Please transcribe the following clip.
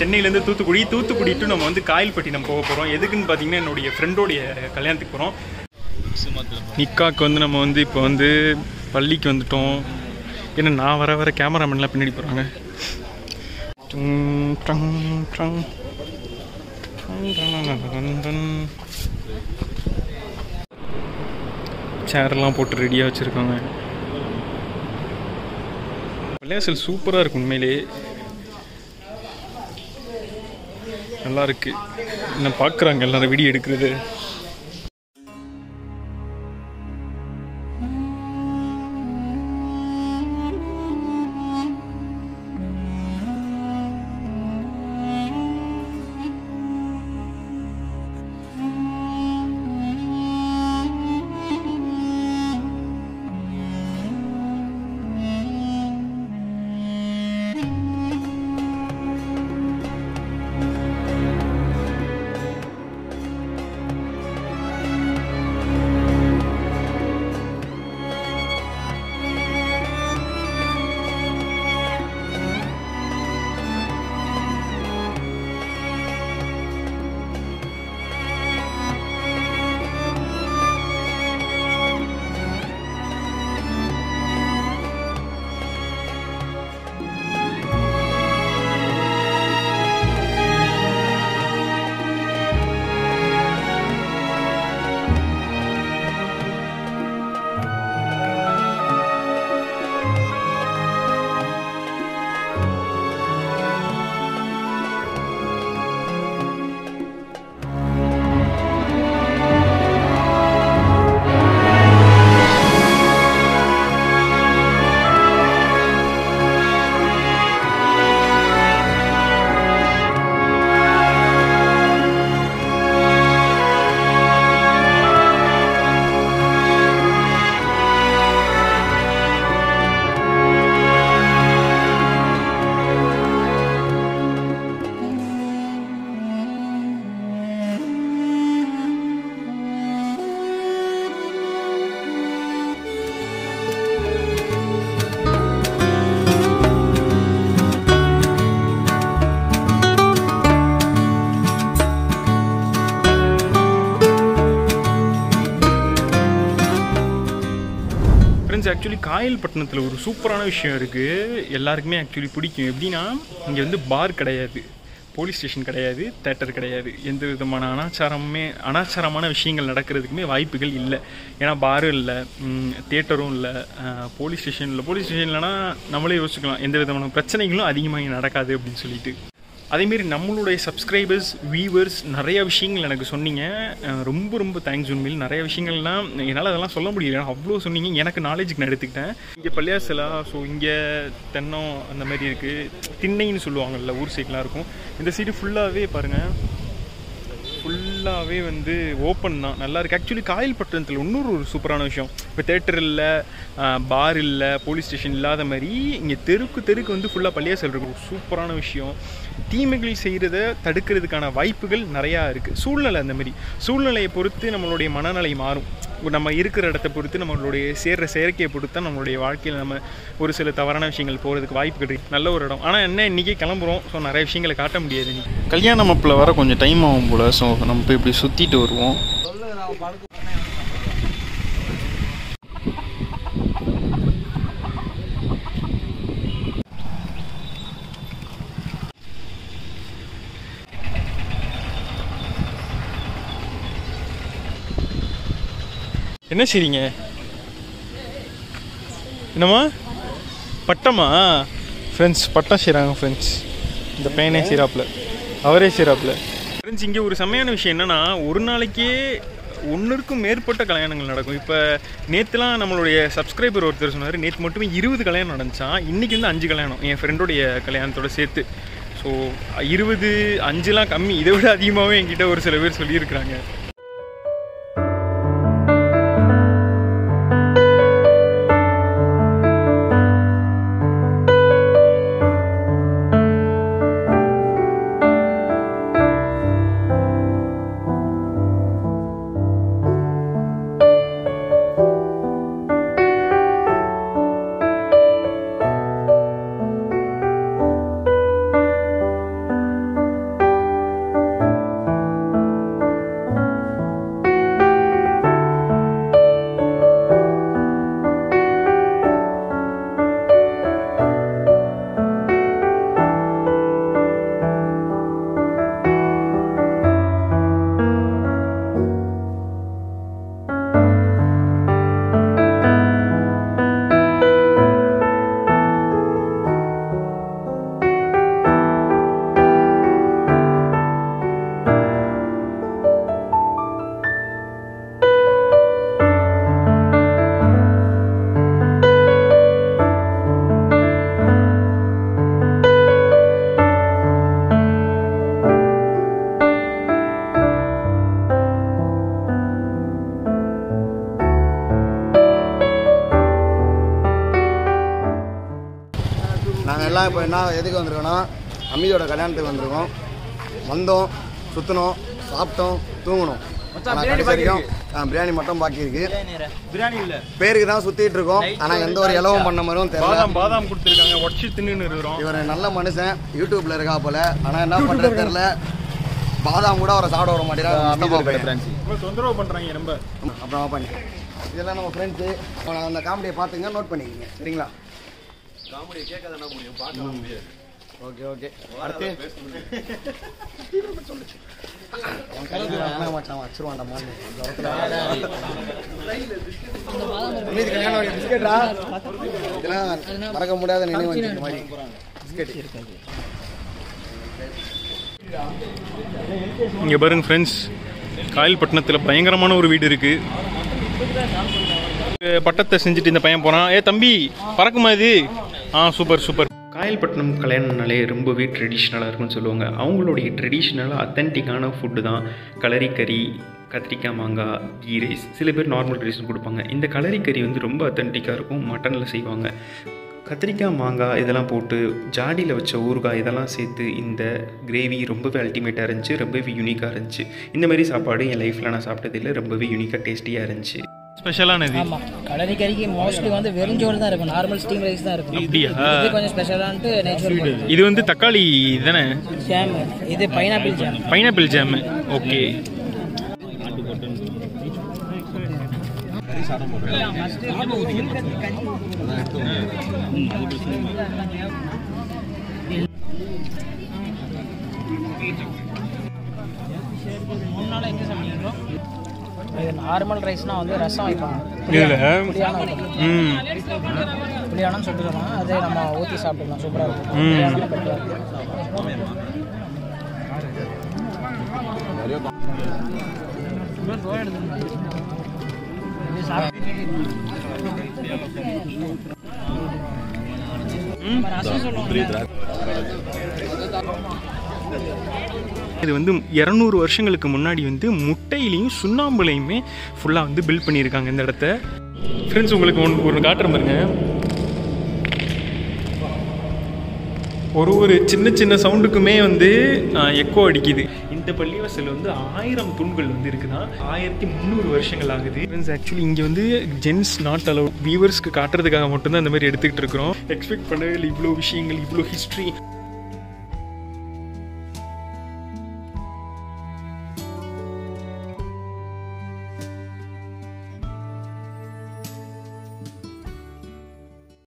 சென்னையிலேருந்து தூத்துக்குடி தூத்துக்குடி டு நம்ம வந்து காயல்பட்டினம் போக போகிறோம் எதுக்குன்னு பார்த்தீங்கன்னா என்னுடைய ஃப்ரெண்டோடைய கல்யாணத்துக்கு போகிறோம் நிக்காக்கு வந்து நம்ம வந்து இப்போ வந்து பள்ளிக்கு வந்துட்டோம் ஏன்னா நான் வர வர கேமராமேன்லாம் பின்னாடி போகிறாங்க சேர்லாம் போட்டு ரெடியாக வச்சுருக்காங்க பள்ளியாசல் சூப்பராக இருக்கும் உண்மையிலே நல்லா இருக்கு என்ன பார்க்குறாங்க எல்லாரும் வீடியோ எடுக்கிறது ஃப்ரெண்ட்ஸ் ஆக்சுவலி காயல்பட்டினத்தில் ஒரு சூப்பரான விஷயம் இருக்குது எல்லாருக்குமே ஆக்சுவலி பிடிக்கும் எப்படின்னா இங்கே வந்து பார் கிடையாது போலீஸ் ஸ்டேஷன் கிடையாது தேட்டர் கிடையாது எந்த விதமான அனாச்சாரமுமே அனாச்சாரமான விஷயங்கள் நடக்கிறதுக்குமே வாய்ப்புகள் இல்லை ஏன்னா பாரும் இல்லை தேட்டரும் இல்லை போலீஸ் ஸ்டேஷன் இல்லை போலீஸ் ஸ்டேஷன் இல்லைனா நம்மளே யோசிக்கலாம் எந்த விதமான பிரச்சனைகளும் அதிகமாக இங்கே நடக்காது அப்படின்னு சொல்லிட்டு அதேமாரி நம்மளுடைய சப்ஸ்கிரைபர்ஸ் வியூவர்ஸ் நிறைய விஷயங்கள் எனக்கு சொன்னீங்க அஹ் ரொம்ப ரொம்ப தேங்க்ஸ் உண்மையில் நிறைய விஷயங்கள்லாம் என்னால் அதெல்லாம் சொல்ல முடியல அவ்வளோ சொன்னீங்க எனக்கு நாலேஜுக்கு நான் எடுத்துக்கிட்டேன் இங்கே பள்ளியாசலா ஸோ இங்கே தென்னம் அந்த மாதிரி இருக்குது திண்ணைன்னு சொல்லுவாங்கல்ல ஊர் சைட்லாம் இருக்கும் இந்த சைடு ஃபுல்லாகவே பாருங்கள் ஃபுல்லாகவே வந்து ஓப்பன் தான் நல்லா இருக்குது ஆக்சுவலி காயல்பட்டினத்தில் இன்னொரு ஒரு சூப்பரான விஷயம் இப்போ தேட்டர் இல்லை பார் இல்லை போலீஸ் ஸ்டேஷன் இல்லாத மாதிரி இங்கே தெருக்கு தெருக்கு வந்து ஃபுல்லாக பள்ளியாசல் இருக்கும் ஒரு சூப்பரான விஷயம் தீமைகள் செய்கிறத தடுக்கிறதுக்கான வாய்ப்புகள் நிறையா இருக்குது சூழ்நிலை அந்த மாதிரி சூழ்நிலையை பொறுத்து நம்மளுடைய மனநிலை மாறும் நம்ம இருக்கிற இடத்த பொறுத்து நம்மளுடைய சேர்ற செயற்கையை பொறுத்து தான் நம்மளுடைய வாழ்க்கையில் நம்ம ஒரு சில தவறான விஷயங்கள் போகிறதுக்கு வாய்ப்பு கிடைக்கும் நல்ல ஒரு இடம் ஆனால் என்ன இன்றைக்கே கிளம்புறோம் ஸோ நிறைய விஷயங்களை காட்ட முடியாது நீ கல்யாண மப்பில் வர கொஞ்சம் டைம் ஆகும் போல் ஸோ நம்ம போய் இப்படி சுற்றிட்டு வருவோம் என்ன செய்றீங்க என்னம்மா பட்டமா ஃப்ரெண்ட்ஸ் பட்டம் செய்கிறாங்க ஃப்ரெண்ட்ஸ் இந்த பையனே செய்கிறாப்புல அவரே செய்கிறாப்புல ஃப்ரெண்ட்ஸ் இங்கே ஒரு செம்மையான விஷயம் என்னென்னா ஒரு நாளைக்கே ஒன்றுக்கும் மேற்பட்ட கல்யாணங்கள் நடக்கும் இப்போ நேற்றுலாம் நம்மளுடைய சப்ஸ்கிரைபர் ஒருத்தர் சொன்னார் நேற்று மட்டுமே இருபது கல்யாணம் நடந்துச்சான் இன்றைக்கி வந்து அஞ்சு கல்யாணம் என் ஃப்ரெண்டோடைய கல்யாணத்தோட சேர்த்து ஸோ இருபது அஞ்சுலாம் கம்மி இதை விட அதிகமாகவே என்கிட்ட ஒரு சில பேர் சொல்லியிருக்கிறாங்க எல்லாம் இப்போ என்ன எதுக்கு வந்திருக்கோன்னா அம்மியோட கல்யாணத்துக்கு வந்திருக்கோம் வந்தோம் சுற்றினோம் சாப்பிட்டோம் தூங்கணும் ஆனால் கடைசி வரைக்கும் ஆ, பிரியாணி மட்டும் பாக்கி இருக்கு பிரியாணி இல்ல பேருக்கு தான் சுற்றிட்டு இருக்கோம் ஆனால் எந்த ஒரு இலவும் பண்ண மாதிரியும் தெரியல பாதாம் பாதாம் கொடுத்துருக்காங்க உடச்சி தின்னு இருக்கிறோம் இவர் நல்ல மனுஷன் யூடியூப்ல இருக்கா போல ஆனால் என்ன பண்ணுறது தெரியல பாதாம் கூட அவரை சாப்பிட வர மாட்டேங்கிறாங்க ரொம்ப தொந்தரவு பண்றாங்க ரொம்ப அப்புறமா பண்ணி இதெல்லாம் நம்ம ஃப்ரெண்ட்ஸு அந்த காமெடியை பார்த்துங்க நோட் பண்ணிக்கங்க சரிங்களா காமெடியை கேட்காத என்ன முடியும் பார்க்கலாம் முடியாது ஓகே ஓகே அடுத்து உன் கையில வாங்கினா மச்சான் வச்சிருவான்டா மான்னு. இந்த இடத்துல. தம்பி, இது கல்யாணம் ஆகிய பிஸ்கெட்டா? இதெல்லாம் மறக்க முடியாத நினைவு இந்த மாதிரி பிஸ்கெட் இங்கே பாருங்க ஃப்ரெண்ட்ஸ் காயல்பட்டினத்தில் பயங்கரமான ஒரு வீடு இருக்கு அஹ் பட்டத்தை செஞ்சுட்டு இந்த பையன் போகிறான் ஏ தம்பி பறக்குமா இது ஆ சூப்பர் சூப்பர் காயல்பட்டினம் கல்யாணம்னாலே ரொம்பவே ட்ரெடிஷ்னலாக இருக்கும்னு சொல்லுவாங்க அவங்களுடைய ட்ரெடிஷ்னலாக அத்தன்டிக்கான ஃபுட்டு தான் கலரிக்கறி கத்திரிக்காய் மாங்காய் கீ ரைஸ் சில பேர் நார்மல் ரைஸும் கொடுப்பாங்க இந்த கலரிக்கறி வந்து ரொம்ப அத்தன்டிக்காக இருக்கும் மட்டனில் செய்வாங்க கத்திரிக்காய் மாங்காய் இதெல்லாம் போட்டு ஜாடியில் வச்ச ஊறுகாய் இதெல்லாம் சேர்த்து இந்த கிரேவி ரொம்பவே அல்டிமேட்டாக இருந்துச்சு ரொம்பவே யூனிக்காக இருந்துச்சு இந்த மாதிரி சாப்பாடு என் லைஃப்பில் நான் சாப்பிட்டதில்ல ரொம்பவே யூனிக்காக டேஸ்டியாக இருந்துச்சு ஸ்பெஷலானது ஆமாம் கலரி கறிக்கு மோஸ்ட்லி வந்து வெறுஞ்சோறு தான் இருக்கும் நார்மல் ஸ்டீம் ரைஸ் தான் இருக்கும் அப்படியா இது கொஞ்சம் ஸ்பெஷலான்ட்டு நேச்சுரல் இது வந்து தக்காளி தானே ஜாம் இது pineapple jam pineapple jam okay மூணு நாள் எங்கே சாப்பிட்டீங்களோ இது நார்மல் ரைஸ்னால் வந்து ரசம் வைப்பாங்க இதில் புளியான வைப்பாங்க ம் புளியானம்னு சொல்லிக்கலாம் அதே நம்ம ஊற்றி சாப்பிட்டுக்கலாம் சூப்பராக இருக்கும் ம். புளியானம் பெட்டராக இருக்கும் இது சாப்பிட்டு ம். ரசம் சொல்லுவாங்க இது வந்து இரநூறு வருஷங்களுக்கு முன்னாடி வந்து முட்டையிலையும் சுண்ணாம்புலையுமே ஃபுல்லாக வந்து பில்ட் பண்ணியிருக்காங்க இந்த இடத்த ஃப்ரெண்ட்ஸ் உங்களுக்கு ஒன்று ஒரு காட்டுறேன் பாருங்க ஒரு ஒரு சின்ன சின்ன சவுண்டுக்குமே வந்து எக்கோ அடிக்குது இந்த பள்ளிவாசல் வந்து ஆயிரம் தூண்கள் வந்து இருக்குதான் ஆயிரத்தி முந்நூறு வருஷங்கள் ஆகுது ஃப்ரெண்ட்ஸ் ஆக்சுவலி இங்கே வந்து ஜென்ஸ் நாட் அலவுட் வியூவர்ஸ்க்கு காட்டுறதுக்காக மட்டும்தான் இந்த மாதிரி எடுத்துக்கிட்டு இருக்கிறோம் எக்ஸ்பெக்ட் பண்ணவே இல்லை இவ்வளோ விஷயங்கள் இவ்வளோ ஹிஸ்ட்ரி